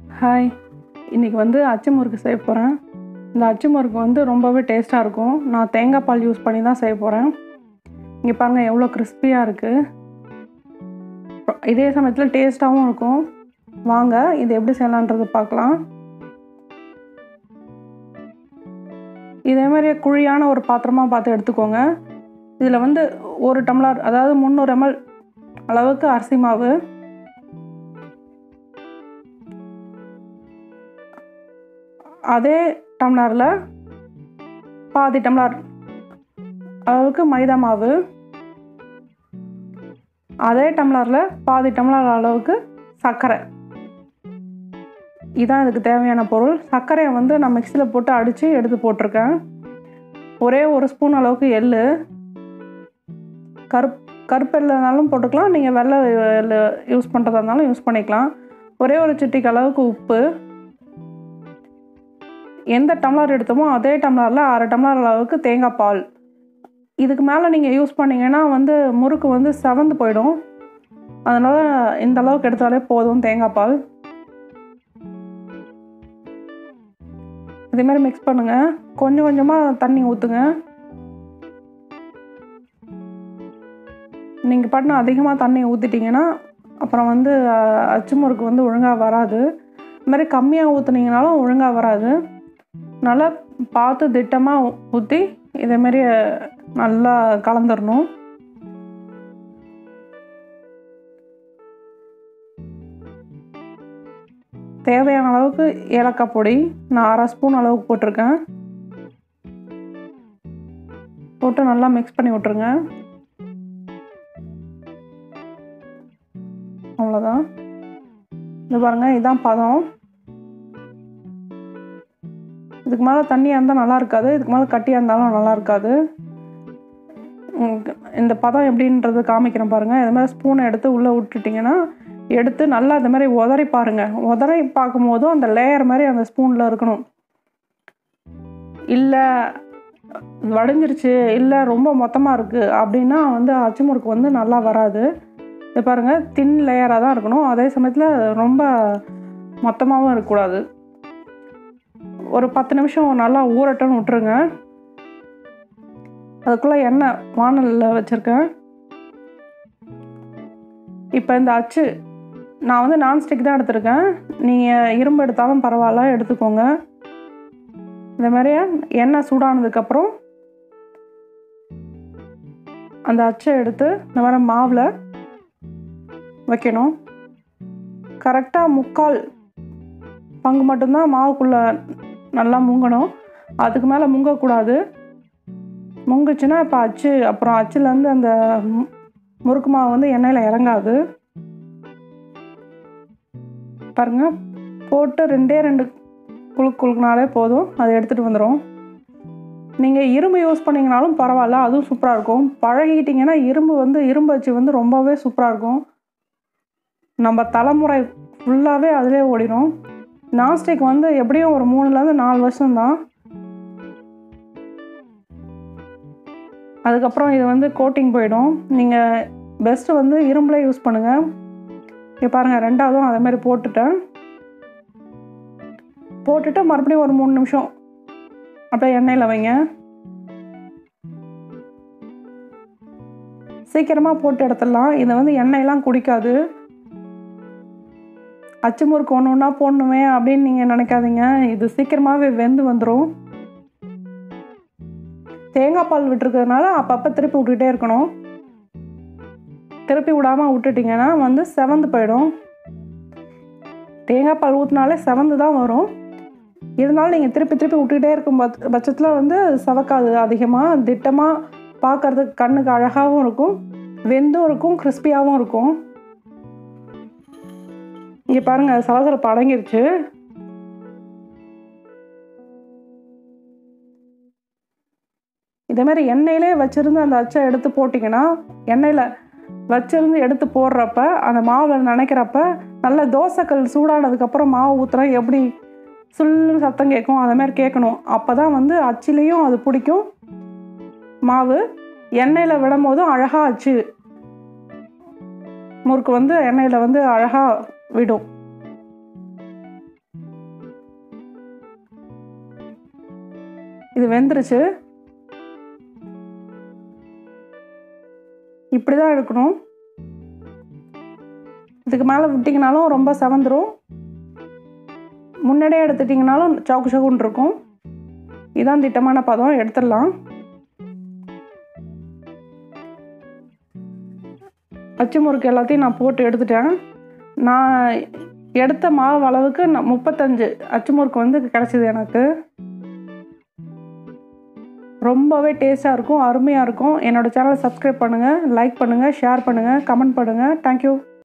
hi இன்றைக்கி வந்து அச்சு முறுக்கு செய்ய போகிறேன் இந்த அச்சு முறுக்கு வந்து ரொம்பவே டேஸ்ட்டாக இருக்கும் நான் தேங்காய் பால் யூஸ் பண்ணி தான் செய்ய போகிறேன் இங்கே பாருங்கள் எவ்வளோ கிறிஸ்பியாக இருக்குது இதே சமயத்தில் டேஸ்ட்டாகவும் இருக்கும் வாங்க இது எப்படி செய்யலான்றது பார்க்கலாம் இதே மாதிரி குழியான ஒரு பாத்திரமாக பார்த்து எடுத்துக்கோங்க இதில் வந்து ஒரு டம்ளர் அதாவது முந்நூறு எம்எல் அளவுக்கு அரிசி மாவு அதே டம்ளரில் பாதி டம்ளர் அளவுக்கு மைதா மாவு அதே டம்ளரில் பாதி டம்ளர் அளவுக்கு சர்க்கரை இதான் இதுக்கு தேவையான பொருள் சர்க்கரையை வந்து நான் மிக்சியில் போட்டு அடித்து எடுத்து போட்டிருக்கேன் ஒரே ஒரு ஸ்பூன் அளவுக்கு எள் கருப் கருப்பு எள்ளுனாலும் போட்டுக்கலாம் நீங்கள் வெள்ளை எள்ளு யூஸ் பண்ணுறதா இருந்தாலும் யூஸ் பண்ணிக்கலாம் ஒரே ஒரு சிட்டிக்கு அளவுக்கு உப்பு எந்த டம்ளர் எடுத்தோமோ அதே டம்ளரில் அரை டம்ளர் அளவுக்கு தேங்காய் பால் இதுக்கு மேலே நீங்கள் யூஸ் பண்ணிங்கன்னா வந்து முறுக்கு வந்து செவந்து போயிடும் அதனால் இந்த அளவுக்கு எடுத்தாலே போதும் தேங்காய் பால் இதேமாதிரி மிக்ஸ் பண்ணுங்கள் கொஞ்சம் கொஞ்சமாக தண்ணி ஊற்றுங்க நீங்கள் பாட்டுன்னு அதிகமாக தண்ணி ஊற்றிட்டிங்கன்னா அப்புறம் வந்து அச்சு முறுக்கு வந்து ஒழுங்காக வராது இது மாதிரி கம்மியாக ஊற்றுனீங்கனாலும் ஒழுங்காக வராது நல்லா பார்த்து திட்டமாக ஊற்றி இதேமாரி நல்லா கலந்துடணும் தேவையான அளவுக்கு ஏலக்காய் பொடி நான் அரை ஸ்பூன் அளவுக்கு போட்டிருக்கேன் போட்டு நல்லா மிக்ஸ் பண்ணி விட்ருங்க அவ்வளோதான் இது பாருங்கள் இதான் பதம் இதுக்கு மேலே தண்ணியாக இருந்தால் நல்லா இருக்காது இதுக்கு மேலே கட்டியாக இருந்தாலும் நல்லா இருக்காது இந்த பதம் எப்படின்றது காமிக்கிறேன் பாருங்கள் இது மாதிரி ஸ்பூனை எடுத்து உள்ளே விட்டுட்டிங்கன்னா எடுத்து நல்லா இந்த மாதிரி உதறி பாருங்கள் உதறி பார்க்கும்போதும் அந்த லேயர் மாதிரி அந்த ஸ்பூனில் இருக்கணும் இல்லை வடிஞ்சிருச்சு இல்லை ரொம்ப மொத்தமாக இருக்குது அப்படின்னா வந்து அச்சு முறுக்கு வந்து நல்லா வராது இது பாருங்கள் தின் லேயராக தான் இருக்கணும் அதே சமயத்தில் ரொம்ப மொத்தமாகவும் இருக்கக்கூடாது ஒரு பத்து நிமிஷம் நல்லா ஊறட்டும்னு விட்டுருங்க அதுக்குள்ளே எண்ணெய் வானலில் வச்சுருக்கேன் இப்போ இந்த அச்சு நான் வந்து நான்ஸ்டிக் தான் எடுத்திருக்கேன் நீங்கள் இரும்பு எடுத்தாலும் பரவாயில்ல எடுத்துக்கோங்க இந்த மாதிரி எண்ணெய் சூடானதுக்கப்புறம் அந்த அச்சை எடுத்து இந்த மாதிரி மாவில் வைக்கணும் கரெக்டாக முக்கால் பங்கு மட்டும்தான் மாவுக்குள்ளே நல்லா முங்கணும் அதுக்கு மேலே முங்கக்கூடாது முங்குச்சுன்னா இப்போ அச்சு அப்புறம் அச்சுலேருந்து அந்த முறுக்கு மாவு வந்து எண்ணெயில் இறங்காது பாருங்கள் போட்டு ரெண்டே ரெண்டு குழுக்கு குழுக்குனாலே போதும் அதை எடுத்துகிட்டு வந்துடும் நீங்கள் இரும்பு யூஸ் பண்ணிங்கனாலும் பரவாயில்ல அதுவும் சூப்பராக இருக்கும் பழகிட்டிங்கன்னா இரும்பு வந்து இரும்பு அச்சு வந்து ரொம்பவே சூப்பராக இருக்கும் நம்ம தலைமுறை ஃபுல்லாகவே அதிலே ஓடிடும் நான்ஸ்டிக் வந்து எப்படியும் ஒரு மூணுலேருந்து நாலு வருஷம்தான் அதுக்கப்புறம் இது வந்து கோட்டிங் போயிடும் நீங்கள் பெஸ்ட்டு வந்து இரும்பில் யூஸ் பண்ணுங்கள் இங்கே பாருங்கள் ரெண்டாவதும் அதே மாதிரி போட்டுட்டேன் போட்டுட்டு மறுபடியும் ஒரு மூணு நிமிஷம் அப்படியே எண்ணெயில் வைங்க சீக்கிரமாக போட்டு எடுத்துடலாம் இதை வந்து எண்ணெயெல்லாம் குடிக்காது அச்சு முறுக்கு ஒன்று ஒன்றா போடணுமே அப்படின்னு நீங்கள் நினைக்காதீங்க இது சீக்கிரமாகவே வெந்து வந்துடும் தேங்காய் பால் விட்டுருக்கிறதுனால அப்பப்போ திருப்பி விட்டுக்கிட்டே இருக்கணும் திருப்பி விடாமல் விட்டுட்டிங்கன்னா வந்து செவந்து போயிடும் தேங்காய் பால் ஊற்றினாலே செவந்து தான் வரும் இருந்தாலும் நீங்கள் திருப்பி திருப்பி விட்டுக்கிட்டே இருக்கும் பட்ச பட்சத்தில் வந்து சவக்காது அதிகமாக திட்டமாக பார்க்குறதுக்கு கண்ணுக்கு அழகாகவும் இருக்கும் வெந்தும் இருக்கும் கிறிஸ்பியாகவும் இருக்கும் இங்கே பாருங்கள் சலசலப்பு அடங்கிருச்சு இதேமாரி எண்ணெயிலே வச்சுருந்து அந்த அச்சை எடுத்து போட்டிங்கன்னா எண்ணெயில் வச்சிருந்து எடுத்து போடுறப்ப அந்த மாவில் நினைக்கிறப்ப நல்ல தோசைக்கல் சூடானதுக்கப்புறம் மாவு ஊற்றுனா எப்படி சுல்லுன்னு சத்தம் கேட்கும் அந்த மாதிரி கேட்கணும் அப்போ தான் வந்து அச்சிலையும் அது பிடிக்கும் மாவு எண்ணெயில் விடும் போதும் அழகாக அச்சு முறுக்கு வந்து எண்ணெயில் வந்து அழகாக விடும் இது வெந்துருச்சு இப்படி தான் எடுக்கணும் இதுக்கு மேலே விட்டிங்கனாலும் ரொம்ப செவந்துரும் முன்னாடியே எடுத்துட்டிங்கனாலும் சவுக்கு சவுக்குன்னு இருக்கும் இதான் திட்டமான பதம் எடுத்துடலாம் அச்சு முறுக்கு எல்லாத்தையும் நான் போட்டு எடுத்துட்டேன் நான் எடுத்த மாவு அளவுக்கு நான் முப்பத்தஞ்சு அச்சு முறுக்கு வந்து கிடச்சிது எனக்கு ரொம்பவே டேஸ்ட்டாக இருக்கும் அருமையாக இருக்கும் என்னோடய சேனலை சப்ஸ்கிரைப் பண்ணுங்கள் லைக் பண்ணுங்கள் ஷேர் பண்ணுங்கள் கமெண்ட் பண்ணுங்கள் தேங்க்யூ